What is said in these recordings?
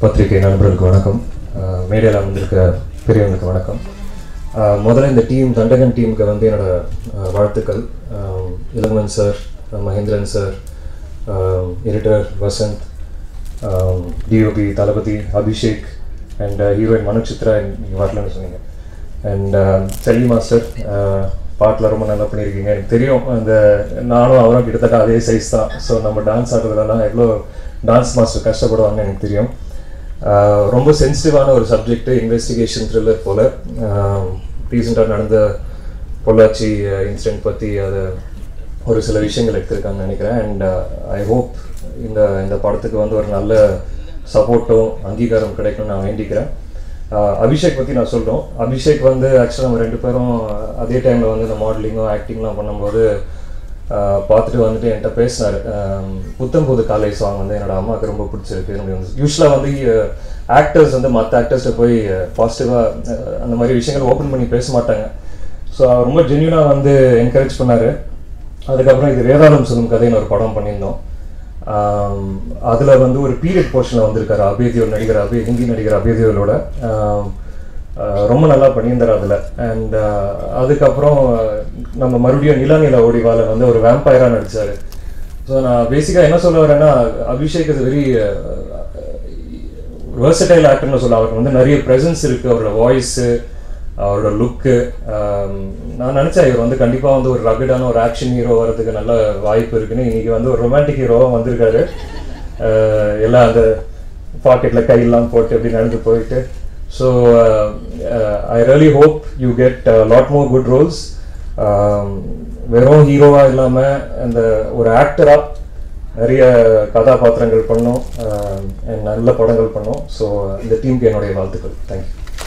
பத்திரிகை நண்பர்களுக்கு வணக்கம் அஹ் மேடையில் வந்திருக்க பெரியவங்களுக்கு வணக்கம் அஹ் முதல்ல இந்த டீம் தண்டகன் டீமுக்கு வந்து என்னோட அஹ், வாழ்த்துக்கள் அஹ், இளங்கவன் சார் அஹ், Mahendran sir editor Vasanth DOP Thalapathy Abhishek and heroine Manu Chitra நீங்கள் வரலன்னு சொன்னீங்க அண்ட் செல்வி மாஸ்டர் பாட்டில் ரொம்ப நல்லா பண்ணியிருக்கீங்க எனக்கு தெரியும் அந்த நானும் அவரும் கிட்டத்தட்ட அதே சைஸ் தான் ஸோ நம்ம டான்ஸ் ஆடுறதுலலாம் எவ்வளோ டான்ஸ் மாஸ்டர் கஷ்டப்படுவாங்கன்னு எனக்கு தெரியும் ஆஹ் ரொம்ப சென்சிட்டிவான ஒரு சப்ஜெக்ட் இன்வெஸ்டிகேஷன் த்ரில்லர் போல் ரீசெண்டாக நடந்த பொள்ளாச்சி இன்சிடென்ட் பற்றி அதை ஒரு சில விஷயங்கள் எடுத்திருக்காங்கன்னு நினைக்கிறேன் அண்ட் ஐ ஹோப் இந்த இந்த படத்துக்கு வந்து ஒரு நல்ல சப்போர்ட்டும் அங்கீகாரம் கிடைக்கும்னு நான் வேண்டிக்கிறேன் ஆஹ் அபிஷேக் பற்றி நான் சொல்கிறோம் அபிஷேக் வந்து ஆக்சுவலாக நம்ம ரெண்டு பேரும் அதே டைமில் வந்து இந்த மாடலிங்கும் ஆக்டிங்லாம் பண்ணும்போது ஆஹ் பார்த்துட்டு வந்துட்டு என்கிட்ட பேசினார் புத்தம் புது காலை சாங் வந்து என்னோட அம்மாவுக்கு ரொம்ப பிடிச்சிருக்கு அப்படி வந்து யூஸ்வலாக வந்து ஆக்டர்ஸ் வந்து மற்ற ஆக்டர்ஸ்ட்ட போய் பாசிட்டிவாக அந்த மாதிரி விஷயங்கள் ஓப்பன் பண்ணி பேச மாட்டாங்க ஸோ அவர் ரொம்ப ஜென்யூனாக வந்து என்கரேஜ் பண்ணார் அதுக்கப்புறம் இது வேதாளம் சொல்லும் கதைன்னு ஒரு படம் பண்ணியிருந்தோம் அதில் வந்து ஒரு பீரியட் போர்ஷனில் வந்திருக்காரு அபேதியோர் நடிகர் அபே ஹிந்தி நடிகர் அபேதியோரோட ஆம், ஆஹ் ரொம்ப நல்லா பண்ணியிருந்தார் அதில் அண்ட் அதுக்கப்புறம் நம்ம மறுபடியும் நிலா நில ஓடிவால வந்து ஒரு வேம்பயராக நடிச்சார் ஸோ நான் பேசிக்காக என்ன சொல்ல வரேன்னா அபிஷேக் இஸ் வெரி வேர்சடைல் ஆக்டர்னு சொல்ல அவருக்கு வந்து நிறைய ப்ரெசன்ஸ் இருக்குது அவரோட வாய்ஸு அவரோட லுக்கு நான் நினச்சேன் இவர் வந்து கண்டிப்பாக வந்து ஒரு ரகடான ஒரு ஆக்ஷன் ஹீரோ வர்றதுக்கு நல்ல வாய்ப்பு இருக்குன்னு இன்னைக்கு வந்து ஒரு ரொமான்டிக் ஹீரோவாக வந்திருக்காரு ஆஹ் எல்லாம் அந்த பாக்கெட்டில் கையெல்லாம் போட்டு அப்படி நடந்து போயிட்டு so I really hope you get lot more good roles வெறும் ஹீரோவாக இல்லாமல் அந்த ஒரு ஆக்டராக நிறைய கதாபாத்திரங்கள் பண்ணோம் ஆஹ் and நல்ல படங்கள் பண்ணோம் ஸோ இந்த டீமுக்கு என்னுடைய வாழ்த்துக்கள் thank you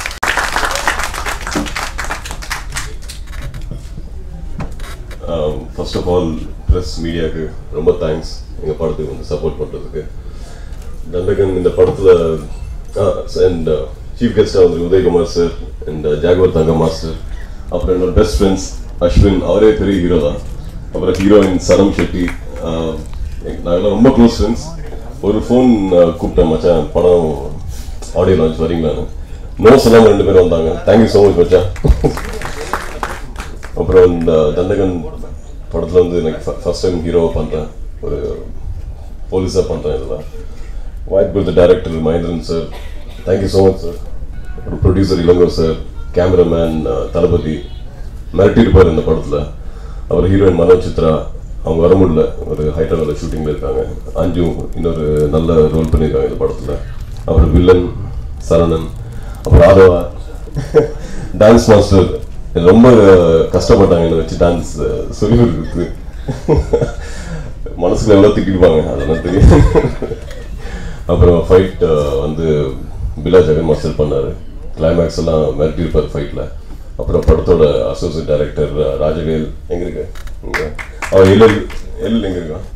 first of all press மீடியாவுக்கு ரொம்ப தேங்க்ஸ் எங்கள் படத்துக்கு வந்து சப்போர்ட் பண்ணுறதுக்கு தண்டகன் இந்த படத்தில் அண்ட் சீஃப் கெஸ்டாக வந்து உதயகுமார் சார் அண்ட் ஜாகவர் தங்க மாஸ்டர் அப்புறம் என்னோட பெஸ்ட் ஃப்ரெண்ட்ஸ் அஸ்வின் அவரே பெரிய ஹீரோ தான் அப்புறம் ஹீரோயின் சனம் ஷெட்டி ஆஹ் எங்க- நாங்கெல்லாம் ரொம்ப க்ளோஸ் ஃப்ரெண்ட்ஸ் ஒரு ஃபோன் கூப்பிட்டேன் மச்சான் படம் ஆடியோ லான்ச் வரீங்களான்னு நோ சொல்லாமல் ரெண்டு பேரும் வந்தாங்க தேங்க்யூ ஸோ மச் மச்சான் அப்புறம் இந்த தண்டகன் படத்தில் வந்து எனக்கு ஃபர்ஸ்ட் டைம் ஹீரோவை பண்ணுறேன் ஒரு போலீஸாக பண்ணுறேன் இதில் வாய்ப்பு கொடுத்த director Mahendran sir thank you so much sir ஒரு producer Ilango sir cameraman Thalapathy மிரட்டியிருப்பார் இந்த படத்தில் அப்புறம் ஹீரோயின் மனோஜ் சித்ரா அவங்க வர முடியல ஒரு ஹைட்ராவில் ஷூட்டிங்கில் இருக்காங்க அஞ்சு இன்னொரு நல்ல ரோல் பண்ணியிருக்காங்க இந்த படத்தில் அப்புறம் வில்லன் சரணன் அப்புறம் ஆதவா டான்ஸ் மாஸ்டர் ரொம்ப கஷ்டப்பட்டாங்க என்னை வச்சு டான்ஸ் சொல்லி கொடுக்குறது மனசுக்குள்ள எவ்வளோ திட்டிருப்பாங்க அதெல்லாம் தெரியும் அப்புறம் ஃபைட் வந்து பிலா ஜெகன் மாஸ்டர் பண்ணாரு கிளைமேக்ஸ் எல்லாம் மிரட்டியிருப்பார் ஃபைட்டில் அப்புறம் படத்தோட அசோசியேட் டைரக்டர் ராஜவேல் எங்க இருக்கு இங்க அவன் எல் எல் எங்க இருக்கான்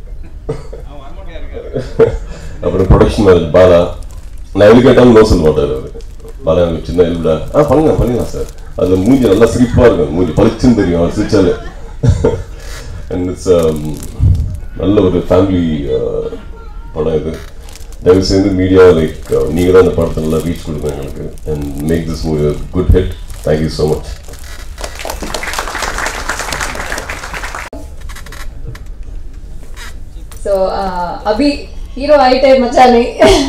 அப்புறம் ப்ரொடக்ஷன் மேனேஜர் பாலா நான் எது கேட்டாலும் நோ சொல்ல மாட்டார் அவர் பாலா எனக்கு சின்ன எல்விடா ஆ பண்ணுங்க பண்ணிடலாம் சார் அதில் மூஞ்சி நல்லா சிரிப்பாக இருக்கும் மூஞ்சி பளிச்சுன்னு தெரியும் அவர் சிரிச்சாலே அண்ட் இட்ஸ் நல்ல ஒரு ஃபேமிலி படம் இது தயவு செய்து மீடியா லைக் நீங்கள் தான் இந்த படத்தை நல்லா ரீச் கொடுங்க எங்களுக்கு and make this movie good hit thank you so much so Abhi hero ஆயிட்டே மச்சானே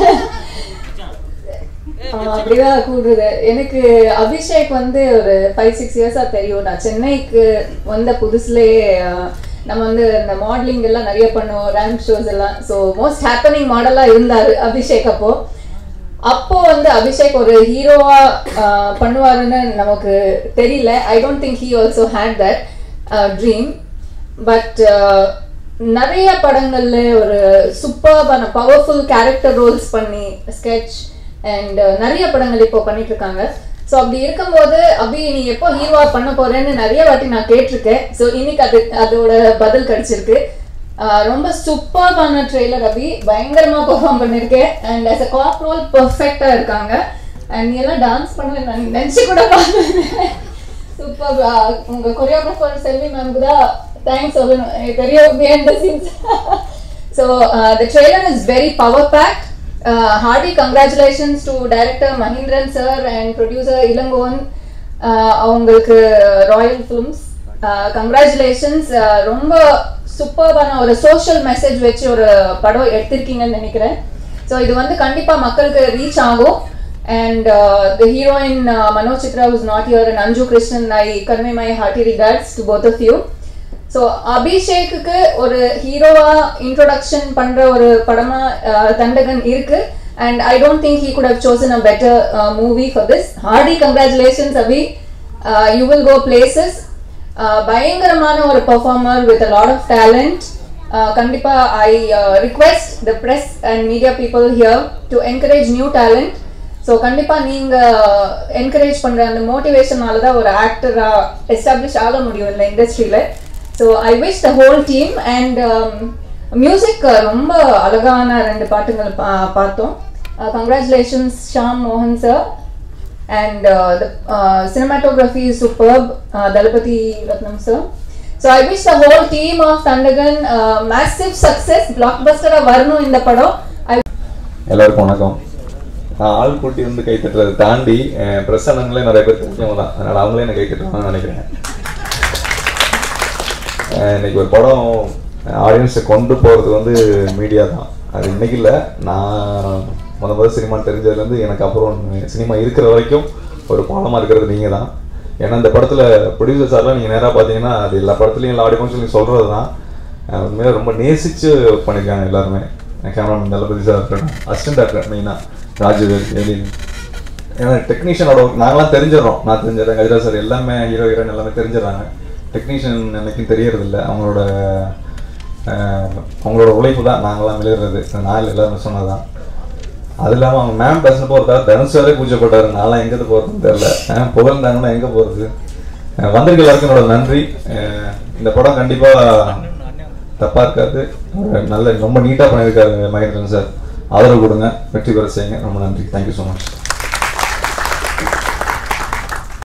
ஆஹ் அப்படிதான் கூடுது எனக்கு அபிஷேக் வந்து ஒரு ஃபைவ் சிக்ஸ் இயர்ஸா தெரியும் நான் சென்னைக்கு வந்த புதுசுலேயே ஆஹ் நம்ம வந்து இந்த மாடலிங் எல்லாம் நிறைய பண்ணுவோம் ரேங்க் ஷோஸ் எல்லாம் ஸோ மோஸ்ட் ஹேப்பனிங் மாடலா இருந்தாரு அபிஷேக் அப்போ அப்போ வந்து அபிஷேக் ஒரு ஹீரோவா பண்ணுவாருன்னு நமக்கு தெரியல I don't think he also had that dream but நிறைய படங்கள்ல ஒரு சூப்பர்பான பவர்ஃபுல் கேரக்டர் ரோல்ஸ் பண்ணி ஸ்கெட்ச் அண்ட் நிறைய படங்கள் இப்போ பண்ணிட்டு இருக்காங்க ஸோ அப்படி இருக்கும்போது அபி நீ எப்போ ஹீரோவா பண்ண போறேன்னு நிறைய வாட்டி நான் கேட்டிருக்கேன் ஸோ இன்னைக்கு அது அதோட பதில் கிடைச்சிருக்கு ஆஹ் ரொம்ப சூப்பர்பான ட்ரெய்லர் அபி பயங்கரமா பெர்ஃபார்ம் பண்ணிருக்கேன் and as a cop role பெர்ஃபெக்டா இருக்காங்க அண்ட் நீ எல்லாம் டான்ஸ் பண்ணல நான் நினைச்சு கூட பார்த்தேன் சூப்பர் உங்க கொரியோகிராஃபர் செல்வி மேம்க்கு தான் தேங்க்ஸ் சொல்லணும் எனக்கு தெரியும் behind the scenes so the trailer is very power pack hearty congratulations to director Mahindran sir and producer Ilangovan uh, அவங்களுக்கு ராயல் ஃபிலிம்ஸ் கங்க்ராச்சுலேஷன்ஸ் ரொம்ப சூப்பர்பான ஒரு சோஷியல் மெசேஜ் வச்சு ஒரு படம் எடுத்திருக்கீங்கன்னு நினைக்கிறேன் ஸோ இது வந்து கண்டிப்பா மக்களுக்கு ரீச் ஆகும் and the heroine Manoj Chitra was not your and Anju Krishnan I convey my hearty regards to both of you so அபிஷேக்குக்கு ஒரு ஹீரோவா இன்ட்ரோடக்ஷன் பண்ற ஒரு படமா uh, தண்டகன் இருக்கு and I don't think he could have chosen a better movie for this hearty congratulations Abhi you will go places பயங்கரமான ஒரு performer with a lot of talent கண்டிப்பா I request the press and media people here to encourage new talent so கண்டிப்பா நீங்க encourage பண்ற அந்த மோட்டிவேஷனால தான் ஒரு ஆக்டரா establish ஆக முடியும் இந்த இண்டஸ்ட்ரியில so I wish the whole team and music ரொம்ப அழகான ரெண்டு பாட்டுகள் பா- பார்த்தோம் கங்க்ராச்சுலேஷன்ஸ் ஷாம் மோகன் sir and uh, the uh, cinematography is superb, uh, Dalapati Ratnam sir. So I wish the whole team of Tandagan uh, massive success, blockbuster வரணும் இந்த படம் I எல்லாருக்கும் வணக்கம் நான் ஆள் கூட்டி வந்து கை தட்டுறதை தாண்டி ப்ரெஸ் அண்ணங்களே நிறைய பேர் தெரிஞ்சவங்க தான் அதனால் அவங்களே என்ன கை தட்டுவாங்கன்னு நினைக்கிறேன் அஹ் இன்னைக்கு ஒரு படம் ஆடியன்ஸை கொண்டு போகிறது வந்து மீடியா தான் அது இன்னைக்கு இல்லை நான் முத முதல் சினிமா தெரிஞ்சதுலேருந்து எனக்கு அப்புறம் சினிமா இருக்கிற வரைக்கும் ஒரு பாலமாக இருக்கிறது நீங்கள் தான் ஏன்னா இந்த படத்தில் ப்ரொடியூசர் சார்லாம் நீங்கள் நேராக பார்த்தீங்கன்னா அது எல்லா படத்துலையும் எல்லா ஆடியோ ஃபங்க்ஷன்லையும் சொல்கிறது தான் அஹ் உண்மையில ரொம்ப நேசிச்சு ஒர்க் பண்ணியிருக்காங்க எல்லாருமே கேமராமேன் தளபதி சார் இருக்கட்டும் அசிஸ்டன்ட் டாக்டர் மெயினாக ராஜுவேல் எழில் ஏன்னா டெக்னீஷியனோட நாங்களாம் தெரிஞ்சிடறோம் நான் தெரிஞ்சிடறேன் கஜராஜ் சார் எல்லாமே ஹீரோ ஹீரோயின் எல்லாமே தெரிஞ்சிடறாங்க டெக்னீஷியன் என்னைக்கும் தெரியறது இல்லை அவங்களோட அஹ், அவங்களோட உழைப்பு தான் நாங்களாம் விழுகிறது நான் இல்லை எல்லாருமே சொன்னதான் அது இல்லாமல் அவங்க மேம் பேசினப்போ ஒரு தடவை தனுஷாரே பூஜைப்பட்டாரு நான்லாம் எங்கே போகிறதுன்னு தெரில புகழ்ந்தாங்கன்னா எங்கே போகிறது வந்திருக்க எல்லாருக்கும் என்னோட நன்றி அஹ், இந்த படம் கண்டிப்பாக தப்பாக இருக்காது ஒரு நல்ல ரொம்ப நீட்டாக பண்ணியிருக்காரு மகேந்திரன் சார் ஆதரவு கொடுங்க வெற்றி பெற செய்யுங்க ரொம்ப நன்றி தேங்க்யூ ஸோ மச்